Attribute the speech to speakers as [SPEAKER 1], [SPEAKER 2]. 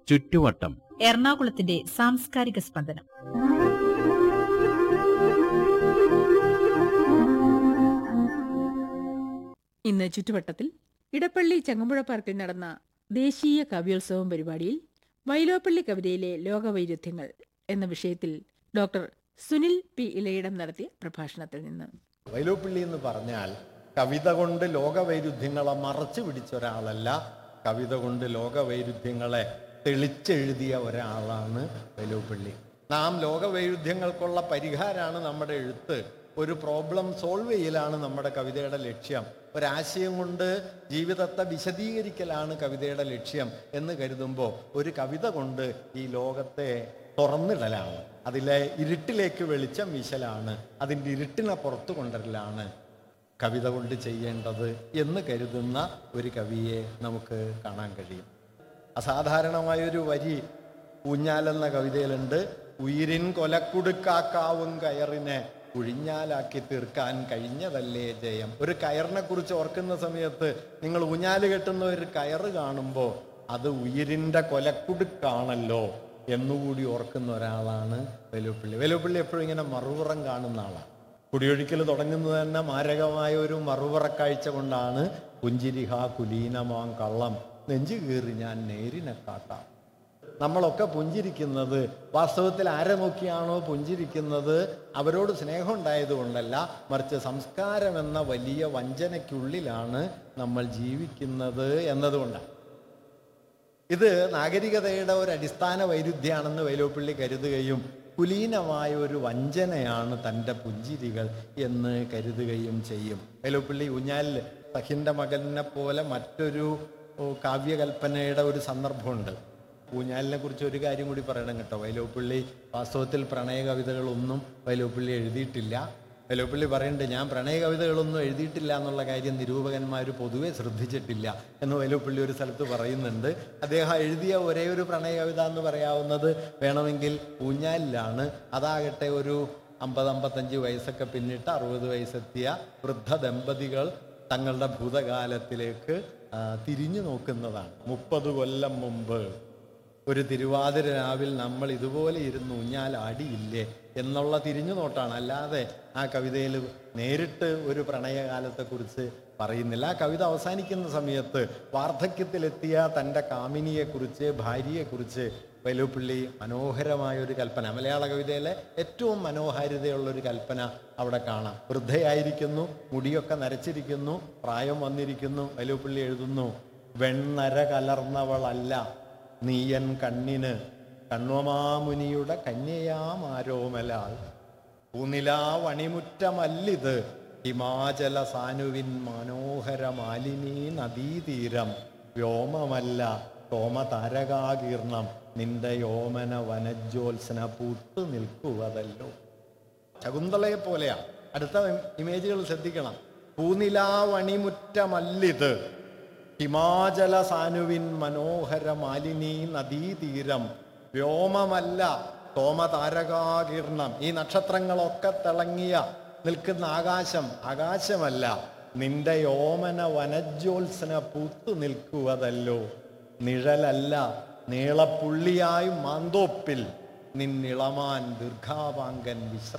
[SPEAKER 1] ചുറ്റുവട്ടം
[SPEAKER 2] എറണാകുളത്തിന്റെ സാംസ്കാരിക സ്പന്ദനം
[SPEAKER 3] ഇന്ന് ചുറ്റുവട്ടത്തിൽ ഇടപ്പള്ളി ചങ്ങമ്പുഴ പാർക്കിൽ നടന്ന ദേശീയ കവ്യോത്സവം പരിപാടിയിൽ വൈലോപ്പള്ളി കവിതയിലെ ലോകവൈരുദ്ധ്യങ്ങൾ എന്ന വിഷയത്തിൽ ഡോക്ടർ സുനിൽ പി ഇലയിടം നടത്തിയ പ്രഭാഷണത്തിൽ നിന്ന്
[SPEAKER 4] വൈലോപ്പിള്ളി എന്ന് പറഞ്ഞാൽ കവിത കൊണ്ട് ലോകവൈരുദ്ധ്യങ്ങളെ മറച്ചു പിടിച്ച ഒരാളല്ല കവിത കൊണ്ട് ലോകവൈരുദ്ധ്യങ്ങളെ തെളിച്ചെഴുതിയ ഒരാളാണ് വൈലോപ്പിള്ളി നാം ലോകവൈരുദ്ധ്യങ്ങൾക്കുള്ള പരിഹാരമാണ് നമ്മുടെ എഴുത്ത് ഒരു പ്രോബ്ലം സോൾവ് ചെയ്യലാണ് നമ്മുടെ കവിതയുടെ ലക്ഷ്യം ഒരാശയം കൊണ്ട് ജീവിതത്തെ വിശദീകരിക്കലാണ് കവിതയുടെ ലക്ഷ്യം എന്ന് കരുതുമ്പോൾ ഒരു കവിത കൊണ്ട് ഈ ലോകത്തെ തുറന്നിടലാണ് അതിലെ ഇരുട്ടിലേക്ക് വെളിച്ചം വീശലാണ് അതിൻ്റെ ഇരുട്ടിനെ പുറത്തു കൊണ്ടുവരലാണ് കവിത കൊണ്ട് ചെയ്യേണ്ടത് എന്ന് കരുതുന്ന ഒരു കവിയെ നമുക്ക് കാണാൻ കഴിയും അസാധാരണമായൊരു വരി ഊഞ്ഞാലെന്ന കവിതയിലുണ്ട് ഉയിരിൻ കൊലക്കുടുക്കാക്കാവും കയറിനെ ഉഴിഞ്ഞാലാക്കി തീർക്കാൻ കഴിഞ്ഞതല്ലേ ജയം ഒരു കയറിനെ കുറിച്ച് ഓർക്കുന്ന സമയത്ത് നിങ്ങൾ ഊഞ്ഞാല് കെട്ടുന്ന ഒരു കയറ് കാണുമ്പോൾ അത് ഉയിരിൻ്റെ കൊലക്കുടുക്കാണല്ലോ എന്നുകൂടി ഓർക്കുന്ന ഒരാളാണ് വേലുപ്പിള്ളി വേലുപ്പിള്ളി എപ്പോഴും ഇങ്ങനെ മറുപുറം കാണുന്ന ആളാണ് കുടിയൊഴിക്കൽ തുടങ്ങുന്നത് തന്നെ മാരകമായ ഒരു മറുപുറക്കാഴ്ച കൊണ്ടാണ് പുഞ്ചിരിഹ കുലീനമാം കള്ളം നെഞ്ചു കീറി ഞാൻ നേരിനെ കാട്ടാം നമ്മളൊക്കെ പുഞ്ചിരിക്കുന്നത് വാസ്തവത്തിൽ ആരെ നോക്കിയാണോ പുഞ്ചിരിക്കുന്നത് അവരോട് സ്നേഹം ഉണ്ടായതുകൊണ്ടല്ല മറിച്ച് സംസ്കാരം എന്ന വലിയ വഞ്ചനയ്ക്കുള്ളിലാണ് നമ്മൾ ജീവിക്കുന്നത് എന്നതുകൊണ്ടാണ് ഇത് നാഗരികതയുടെ ഒരു അടിസ്ഥാന വൈരുദ്ധ്യമാണെന്ന് വൈലോപ്പിള്ളി കരുതുകയും കുലീനമായ ഒരു വഞ്ചനയാണ് തൻ്റെ പുഞ്ചിരികൾ എന്ന് കരുതുകയും ചെയ്യും വൈലോപ്പിള്ളി ഊഞ്ഞാലിൽ സഹിൻ്റെ മകനെ പോലെ മറ്റൊരു ഓ, കാവ്യകൽപ്പനയുടെ ഒരു സന്ദർഭമുണ്ട് ഊഞ്ഞാലിനെ കുറിച്ച് ഒരു കാര്യം കൂടി പറയണം കേട്ടോ വൈലോപ്പിള്ളി വാസ്തവത്തിൽ പ്രണയ കവിതകളൊന്നും വൈലോപ്പിള്ളി എഴുതിയിട്ടില്ല വൈലോപ്പിള്ളി പറയുന്നുണ്ട് ഞാൻ പ്രണയ കവിതകളൊന്നും എഴുതിയിട്ടില്ല എന്നുള്ള കാര്യം നിരൂപകന്മാർ പൊതുവെ ശ്രദ്ധിച്ചിട്ടില്ല എന്ന് വൈലോപ്പിള്ളി ഒരു സ്ഥലത്ത് പറയുന്നുണ്ട് അദ്ദേഹം എഴുതിയ ഒരേ ഒരു പ്രണയ കവിത എന്ന് പറയാവുന്നത് വേണമെങ്കിൽ ഊഞ്ഞാലിലാണ് അതാകട്ടെ ഒരു അമ്പത് അമ്പത്തഞ്ച് വയസ്സൊക്കെ പിന്നിട്ട് അറുപത് വയസ്സെത്തിയ വൃദ്ധ ദമ്പതികൾ തങ്ങളുടെ ഭൂതകാലത്തിലേക്ക് ആ, തിരിഞ്ഞു നോക്കുന്നതാണ് മുപ്പത് കൊല്ലം മുമ്പ് ഒരു തിരുവാതിര രാവിൽ നമ്മൾ ഇതുപോലെ ഇരുന്ന് ഊഞ്ഞാലാടിയില്ലേ എന്നുള്ള തിരിഞ്ഞു നോട്ടാണ് അല്ലാതെ ആ കവിതയിൽ നേരിട്ട് ഒരു പ്രണയകാലത്തെക്കുറിച്ച് പറയുന്നില്ല ആ കവിത അവസാനിക്കുന്ന സമയത്ത് വാർദ്ധക്യത്തിലെത്തിയ തൻ്റെ കാമിനിയെക്കുറിച്ച് ഭാര്യയെക്കുറിച്ച് വൈലോപ്പിള്ളി മനോഹരമായ ഒരു കൽപ്പന മലയാള കവിതയിലെ ഏറ്റവും മനോഹാരിതയുള്ള ഒരു കൽപ്പന അവിടെ കാണാം വൃദ്ധയായിരിക്കുന്നു മുടിയൊക്കെ നരച്ചിരിക്കുന്നു പ്രായം വന്നിരിക്കുന്നു വൈലോപ്പിള്ളി എഴുതുന്നു വെണ്ണര കലർന്നവളല്ല നീയൻ കണ്ണിന് കണ്വമാമുനിയുടെ കന്യയാമാരോമലാൾ പൂനിലാ വണിമുറ്റമല്ലിത് ഹിമാചല സാനുവിൻ മനോഹര മാലിനീ നദീതീരം വ്യോമമല്ല തോമതാരകാകീർണം നിന്റെ യോമന വനജ്യോത്സന പൂത്തു നിൽക്കുവതല്ലോ ശകുന്തളയെ പോലെയാ അടുത്ത ഇമേജുകൾ ശ്രദ്ധിക്കണം പൂനിലാവണിമുറ്റമല്ലിത് ഹിമാചല സാനുവിൻ മനോഹര മാലിനീ നദീതീരം വ്യോമമല്ല തോമതാരകാകീർണം ഈ നക്ഷത്രങ്ങളൊക്കെ തിളങ്ങിയ നിൽക്കുന്ന ആകാശം ആകാശമല്ല നിന്റെ യോമന വനജ്യോത്സന പൂത്തു നിൽക്കുവതല്ലോ നിഴലല്ല നീളപ്പുള്ളിയായി മാന്തോപ്പിൽ നിന്നിളമാൻ ദീർഘാപാങ്കൻ വിശ്ര